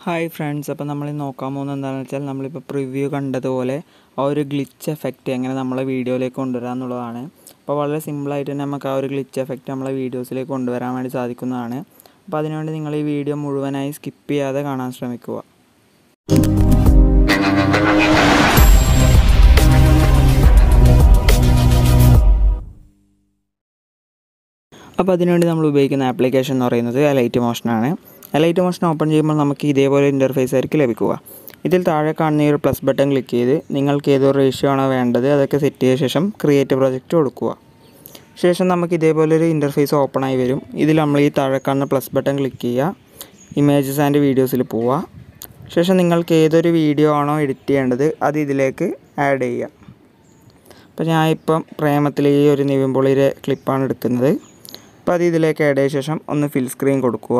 hi friends അപ്പോൾ നമ്മൾ നോക്കാൻ പോകുന്നത് എന്താണെന്ന് വെച്ചാൽ നമ്മളിപ്പോൾ പ്രിവ്യൂ കണ്ടതുപോലെ ആ ഒരു ഗ്ലിച്ച് എഫക്റ്റ് എങ്ങനെ നമ്മളെ വീഡിയോയിലേക്ക് കൊണ്ടുവരാം എന്നുള്ളതാണ് അപ്പോൾ വളരെ സിമ്പിളായിട്ട് തന്നെ നമുക്ക് ആ ഒരു ഗ്ലിച്ച് എഫക്റ്റ് നമ്മളെ വീഡിയോസിലേക്ക് കൊണ്ടുവരാൻ വേണ്ടി സാധിക്കുന്നതാണ് അപ്പോൾ അതിനുവേണ്ടി നിങ്ങൾ ഈ വീഡിയോ മുഴുവനായി സ്കിപ്പ് ചെയ്യാതെ കാണാൻ ശ്രമിക്കുക അപ്പോൾ അതിനുവേണ്ടി നമ്മൾ ഉപയോഗിക്കുന്ന ആപ്ലിക്കേഷൻ എന്ന് പറയുന്നത് എലൈറ്റ് മോഷനാണ് എലൈറ്റ് മോഷൻ ഓപ്പൺ ചെയ്യുമ്പോൾ നമുക്ക് ഇതേപോലെ ഇൻ്റർഫേസ് ആയിരിക്കും ലഭിക്കുക ഇതിൽ താഴെ കാണുന്ന ഈ ഒരു പ്ലസ് ബട്ടൺ ക്ലിക്ക് ചെയ്ത് നിങ്ങൾക്ക് ഏതോ റേഷ്യോ ആണോ വേണ്ടത് അതൊക്കെ സെറ്റ് ചെയ്ത ശേഷം ക്രിയേറ്റ് പ്രൊജക്റ്റ് കൊടുക്കുക ശേഷം നമുക്ക് ഇതേപോലെ ഒരു ഇൻ്റർഫേസ് ഓപ്പൺ ആയി വരും ഇതിൽ നമ്മൾ ഈ താഴെ കാണുന്ന പ്ലസ് ബട്ടൺ ക്ലിക്ക് ചെയ്യുക ഇമേജസ് ആൻഡ് വീഡിയോസിൽ പോവുക ശേഷം നിങ്ങൾക്ക് ഏതൊരു വീഡിയോ ആണോ എഡിറ്റ് ചെയ്യേണ്ടത് അത് ഇതിലേക്ക് ആഡ് ചെയ്യുക അപ്പോൾ ഞാൻ ഇപ്പം പ്രേമത്തിൽ ഈ ഒരു നിവിൻപൊളിയുടെ ക്ലിപ്പാണ് എടുക്കുന്നത് അപ്പോൾ അത് ഇതിലേക്ക് ആഡ് ചെയ്ത ശേഷം ഒന്ന് ഫിൽ സ്ക്രീൻ കൊടുക്കുക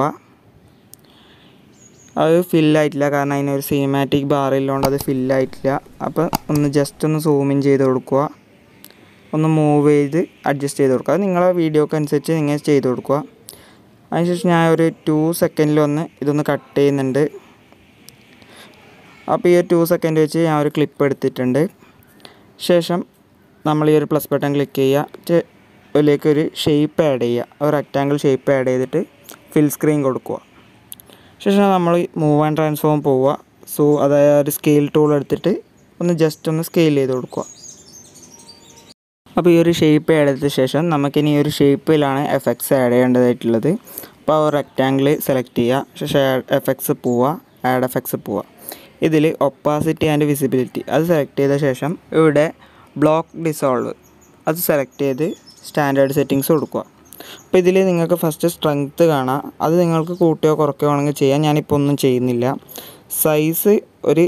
അത് ഫില്ലായിട്ടില്ല കാരണം അതിനൊരു സിനിമാറ്റിക് ബാറില്ലോണ്ട് അത് ഫില്ലായിട്ടില്ല അപ്പോൾ ഒന്ന് ജസ്റ്റ് ഒന്ന് സൂം ഇൻ ചെയ്ത് കൊടുക്കുക ഒന്ന് മൂവ് ചെയ്ത് അഡ്ജസ്റ്റ് ചെയ്ത് കൊടുക്കുക അത് നിങ്ങളെ വീഡിയോക്ക് അനുസരിച്ച് നിങ്ങൾ ചെയ്ത് കൊടുക്കുക അതിനുശേഷം ഞാൻ ഒരു ടു സെക്കൻഡിൽ ഒന്ന് ഇതൊന്ന് കട്ട് ചെയ്യുന്നുണ്ട് അപ്പോൾ ഈ ഒരു ടു സെക്കൻഡ് വെച്ച് ഞാൻ ഒരു ക്ലിപ്പ് എടുത്തിട്ടുണ്ട് ശേഷം നമ്മൾ ഈ ഒരു പ്ലസ് ബട്ടൺ ക്ലിക്ക് ചെയ്യുക ഇതിലേക്ക് ഒരു ഷേപ്പ് ആഡ് ചെയ്യുക ഒരു റെക്റ്റാങ്കിൾ ഷേപ്പ് ആഡ് ചെയ്തിട്ട് ഫിൽ സ്ക്രീൻ കൊടുക്കുക ശേഷം നമ്മൾ മൂവ് ആൻഡ് ട്രാൻസ്ഫോം പോവുക സോ അതായത് ഒരു സ്കെയിൽ ടൂൾ എടുത്തിട്ട് ഒന്ന് ജസ്റ്റ് ഒന്ന് സ്കെയിൽ ചെയ്ത് കൊടുക്കുക അപ്പോൾ ഈ ഒരു ഷേപ്പ് ആഡ് ചെയ്ത ശേഷം നമുക്കിനി ഈ ഒരു ഷേപ്പിലാണ് എഫക്ട്സ് ആഡ് ചെയ്യേണ്ടതായിട്ടുള്ളത് അപ്പോൾ ആ റെക്റ്റാങ്കിൾ സെലക്ട് ചെയ്യുക ശേഷം എഫക്ട്സ് പോവുക ആഡ് എഫക്ട്സ് പോവുക ഇതിൽ ഒപ്പാസിറ്റി ആൻഡ് വിസിബിലിറ്റി അത് സെലക്ട് ചെയ്ത ശേഷം ഇവിടെ ബ്ലോക്ക് ഡിസോൾവ് അത് സെലക്ട് ചെയ്ത് സ്റ്റാൻഡേർഡ് സെറ്റിങ്സ് കൊടുക്കുക അപ്പോൾ ഇതിൽ നിങ്ങൾക്ക് ഫസ്റ്റ് സ്ട്രെങ്ത്ത് കാണാം അത് നിങ്ങൾക്ക് കൂട്ടുകയോ കുറയ്ക്കുകയോ വേണമെങ്കിൽ ചെയ്യാം ഞാനിപ്പോൾ ഒന്നും ചെയ്യുന്നില്ല സൈസ് ഒരു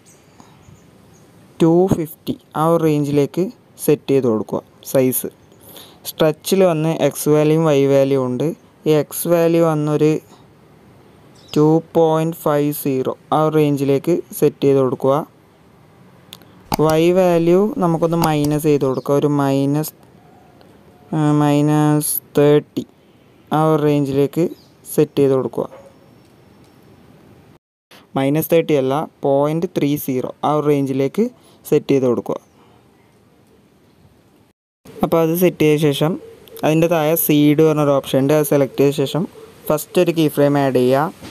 ടു ഫിഫ്റ്റി ആ ഒരു റേഞ്ചിലേക്ക് സെറ്റ് ചെയ്ത് കൊടുക്കുക സൈസ് സ്ട്രെച്ചിൽ വന്ന് എക്സ് വാല്യൂം വൈ വാല്യൂ ഉണ്ട് ഈ എക്സ് വാല്യൂ വന്നൊരു ടു പോയിൻറ്റ് ഫൈവ് സീറോ ആ ഒരു റേഞ്ചിലേക്ക് സെറ്റ് ചെയ്ത് കൊടുക്കുക വൈ വാല്യൂ നമുക്കൊന്ന് മൈനസ് ചെയ്ത് കൊടുക്കുക ഒരു മൈനസ് മൈനസ് തേർട്ടി ആ ഒരു റേഞ്ചിലേക്ക് സെറ്റ് ചെയ്ത് കൊടുക്കുക മൈനസ് തേർട്ടി അല്ല പോയിൻറ്റ് ത്രീ സീറോ ആ ഒരു റേഞ്ചിലേക്ക് സെറ്റ് ചെയ്ത് കൊടുക്കുക അപ്പോൾ അത് സെറ്റ് ചെയ്ത ശേഷം അതിൻ്റെ താഴെ സീഡ് പറഞ്ഞൊരു ഓപ്ഷൻ ഉണ്ട് അത് സെലക്ട് ചെയ്ത ശേഷം ഫസ്റ്റ് ഒരു കീ ഫ്രെയിം ആഡ് ചെയ്യുക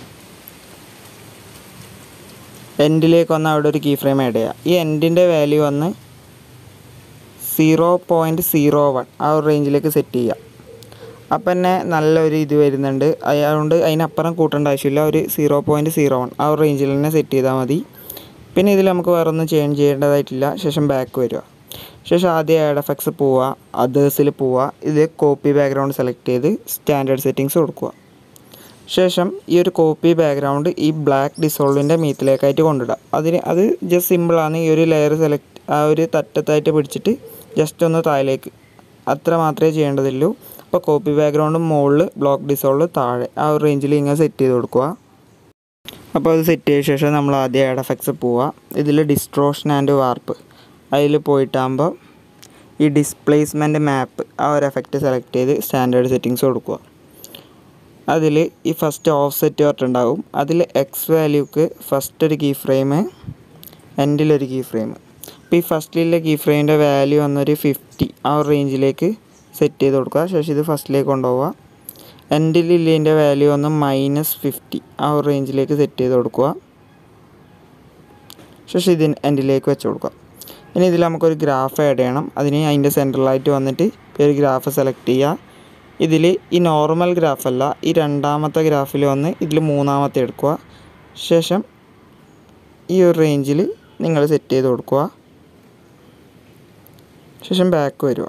എൻഡിലേക്ക് വന്ന് അവിടെ ഒരു കീ ഫ്രെയിം ആഡ് ചെയ്യുക ഈ എൻഡിൻ്റെ വാല്യൂ വന്ന് സീറോ പോയിൻറ്റ് സീറോ വൺ ആ ഒരു റേഞ്ചിലേക്ക് സെറ്റ് ചെയ്യുക അപ്പം തന്നെ നല്ലൊരു ഇത് വരുന്നുണ്ട് അതുകൊണ്ട് അതിനപ്പുറം കൂട്ടേണ്ട ആവശ്യമില്ല ഒരു സീറോ പോയിൻറ്റ് സീറോ വൺ ആ ഒരു റേഞ്ചിൽ തന്നെ സെറ്റ് ചെയ്താൽ മതി പിന്നെ ഇതിൽ നമുക്ക് വേറെ ഒന്നും ചേഞ്ച് ചെയ്യേണ്ടതായിട്ടില്ല ശേഷം ബാക്ക് വരിക ശേഷം ആദ്യം ആഡ് എഫക്ട്സ് പോവുക അതേഴ്സിൽ പോവുക ഇത് കോപ്പി ബാക്ക്ഗ്രൗണ്ട് സെലക്ട് ചെയ്ത് സ്റ്റാൻഡേർഡ് സെറ്റിങ്സ് കൊടുക്കുക ശേഷം ഈ ഒരു കോപ്പി ബാക്ക്ഗ്രൗണ്ട് ഈ ബ്ലാക്ക് ഡിസോൾവിൻ്റെ മീത്തിലേക്കായിട്ട് കൊണ്ടിടുക അതിന് അത് ജസ്റ്റ് സിമ്പിളാണ് ഈ ഒരു ലെയർ സെലക്ട് ആ ഒരു തട്ടത്തായിട്ട് പിടിച്ചിട്ട് ജസ്റ്റ് ഒന്ന് താഴേക്ക് അത്ര മാത്രമേ ചെയ്യേണ്ടതുള്ളൂ അപ്പോൾ കോപ്പി ബാക്ക്ഗ്രൗണ്ട് മുകളിൽ ബ്ലോക്ക് ഡിസോൾവ് താഴെ ആ ഒരു റേഞ്ചിൽ ഇങ്ങനെ സെറ്റ് ചെയ്ത് കൊടുക്കുക അപ്പോൾ അത് സെറ്റ് ചെയ്ത ശേഷം നമ്മൾ ആദ്യം ആഡ് എഫക്ട്സ് പോവുക ഇതിൽ ഡിസ്ട്രോഷൻ ആൻഡ് വാർപ്പ് അതിൽ പോയിട്ടാകുമ്പോൾ ഈ ഡിസ്പ്ലേസ്മെൻറ്റ് മാപ്പ് ആ ഒരു എഫക്റ്റ് സെലക്ട് ചെയ്ത് സ്റ്റാൻഡേർഡ് സെറ്റിങ്സ് കൊടുക്കുക അതിൽ ഈ ഫസ്റ്റ് ഓഫ് സെറ്റ് പറഞ്ഞിട്ടുണ്ടാവും അതിൽ എക്സ് വാല്യൂക്ക് ഫസ്റ്റ് ഒരു കീ ഫ്രെയിം എൻഡിലൊരു കീ ഫ്രെയിം അപ്പോൾ ഈ ഫസ്റ്റിലെ കീ ഫ്രെയിമിൻ്റെ വാല്യൂ വന്നൊരു ഫിഫ്റ്റി ആ ഒരു റേഞ്ചിലേക്ക് സെറ്റ് ചെയ്ത് കൊടുക്കുക ശേഷം ഇത് ഫസ്റ്റിലേക്ക് കൊണ്ടുപോവുക എൻഡിലില്ലിൻ്റെ വാല്യൂ വന്ന് മൈനസ് ഫിഫ്റ്റി ആ ഒരു റേഞ്ചിലേക്ക് സെറ്റ് ചെയ്ത് കൊടുക്കുക ശേഷം ഇതിന് എൻഡിലേക്ക് വെച്ച് കൊടുക്കുക ഇനി ഇതിൽ നമുക്കൊരു ഗ്രാഫ് ആഡ് ചെയ്യണം അതിന് അതിൻ്റെ സെൻട്രലായിട്ട് വന്നിട്ട് ഒരു ഗ്രാഫ് സെലക്ട് ചെയ്യുക ഇതിൽ ഈ നോർമൽ ഗ്രാഫല്ല ഈ രണ്ടാമത്തെ ഗ്രാഫിൽ വന്ന് ഇതിൽ മൂന്നാമത്തെ എടുക്കുക ശേഷം ഈ ഒരു റേഞ്ചിൽ നിങ്ങൾ സെറ്റ് ചെയ്ത് കൊടുക്കുക ശേഷം ബാക്ക് വരിക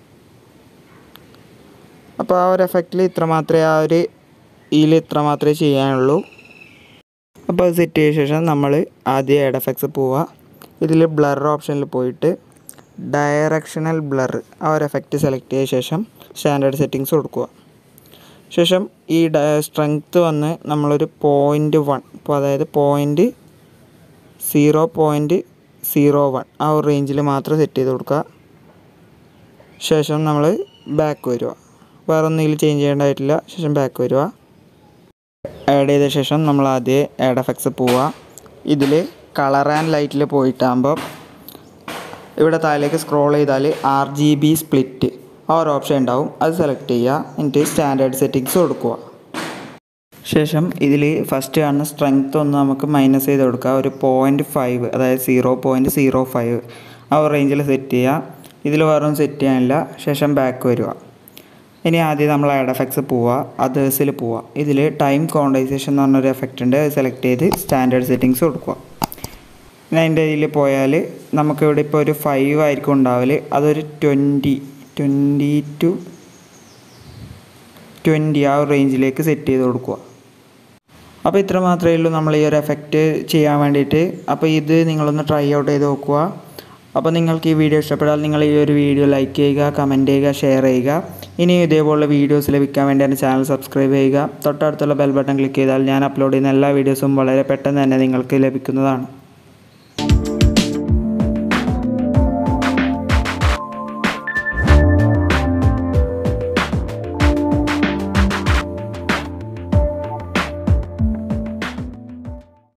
അപ്പോൾ ആ ഒരു എഫക്റ്റിൽ ഇത്ര മാത്രമേ ആ ഒരു ഇതിൽ ഇത്ര മാത്രമേ ചെയ്യാനുള്ളൂ അപ്പോൾ അത് സെറ്റ് ചെയ്ത ശേഷം നമ്മൾ ആദ്യം ആഡ് എഫക്ട്സ് പോവുക ഇതിൽ ബ്ലർ ഓപ്ഷനിൽ പോയിട്ട് ഡയറക്ഷണൽ ബ്ലർ ആ ഒരു എഫക്റ്റ് സെലക്ട് ചെയ്ത ശേഷം സ്റ്റാൻഡേർഡ് സെറ്റിങ്സ് കൊടുക്കുക ശേഷം ഈ സ്ട്രെങ്ത്ത് വന്ന് നമ്മളൊരു പോയിൻറ്റ് വൺ ഇപ്പോൾ അതായത് point zero point zero one ആ ഒരു റേഞ്ചിൽ മാത്രം സെറ്റ് ചെയ്ത് കൊടുക്കുക ശേഷം നമ്മൾ ബാക്ക് വരിക വേറെ ഒന്നും ഇതിൽ ചേഞ്ച് ചെയ്യേണ്ടതായിട്ടില്ല ശേഷം ബാക്ക് വരിക ആഡ് ചെയ്ത ശേഷം നമ്മൾ ആദ്യം ആഡ് എഫക്ട്സ് പോവുക ഇതിൽ കളർ ആൻഡ് ലൈറ്റിൽ പോയിട്ടാകുമ്പോൾ ഇവിടെ താഴേക്ക് സ്ക്രോൾ ചെയ്താൽ ആർ ജി ബി സ്പ്ലിറ്റ് ആ ഒരു ഓപ്ഷൻ ഉണ്ടാവും അത് സെലക്ട് ചെയ്യുക എന്നിട്ട് സ്റ്റാൻഡേർഡ് സെറ്റിങ്സ് കൊടുക്കുക ശേഷം ഇതിൽ ഫസ്റ്റ് കാണുന്ന സ്ട്രെങ്ത് ഒന്ന് നമുക്ക് മൈനസ് ചെയ്ത് കൊടുക്കുക ഒരു പോയിൻറ്റ് ഫൈവ് അതായത് സീറോ പോയിൻറ്റ് സീറോ ഫൈവ് ആ ഒരു റേഞ്ചിൽ സെറ്റ് ചെയ്യുക ഇതിൽ വേറൊന്നും സെറ്റ് ചെയ്യാനില്ല ശേഷം ബാക്ക് വരിക ഇനി ആദ്യം നമ്മൾ ആഡ് എഫക്ട്സ് പോവുക അതേഴ്സിൽ പോവുക ഇതിൽ ടൈം കോണ്ടൈസേഷൻ എന്ന് പറഞ്ഞൊരു എഫക്റ്റ് ഉണ്ട് അത് സെലക്ട് ചെയ്ത് സ്റ്റാൻഡേർഡ് സെറ്റിങ്സ് കൊടുക്കുക പിന്നെ അതിൻ്റെ ഇതിൽ പോയാൽ നമുക്കിവിടെ ഇപ്പോൾ ഒരു ഫൈവ് ആയിരിക്കും ഉണ്ടാവൽ അതൊരു ട്വൻറ്റി ട്വൻറ്റി ടു ട്വൻറ്റി ആ ഒരു റേഞ്ചിലേക്ക് സെറ്റ് ചെയ്ത് കൊടുക്കുക അപ്പോൾ ഇത്ര മാത്രമേ ഉള്ളൂ നമ്മൾ ഈ ഒരു എഫക്റ്റ് ചെയ്യാൻ വേണ്ടിയിട്ട് അപ്പോൾ ഇത് നിങ്ങളൊന്ന് ട്രൈ ഔട്ട് ചെയ്ത് നോക്കുക അപ്പോൾ നിങ്ങൾക്ക് ഈ വീഡിയോ ഇഷ്ടപ്പെട്ടാൽ നിങ്ങൾ ഈ ഒരു വീഡിയോ ലൈക്ക് ചെയ്യുക കമൻറ്റ് ചെയ്യുക ഷെയർ ചെയ്യുക ഇനിയും ഇതേപോലുള്ള വീഡിയോസ് ലഭിക്കാൻ വേണ്ടി എൻ്റെ ചാനൽ സബ്സ്ക്രൈബ് ചെയ്യുക തൊട്ടടുത്തുള്ള ബെൽ ബട്ടൺ ക്ലിക്ക് ചെയ്താൽ ഞാൻ അപ്ലോഡ് ചെയ്യുന്ന എല്ലാ വീഡിയോസും വളരെ പെട്ടെന്ന് തന്നെ നിങ്ങൾക്ക് ലഭിക്കുന്നതാണ്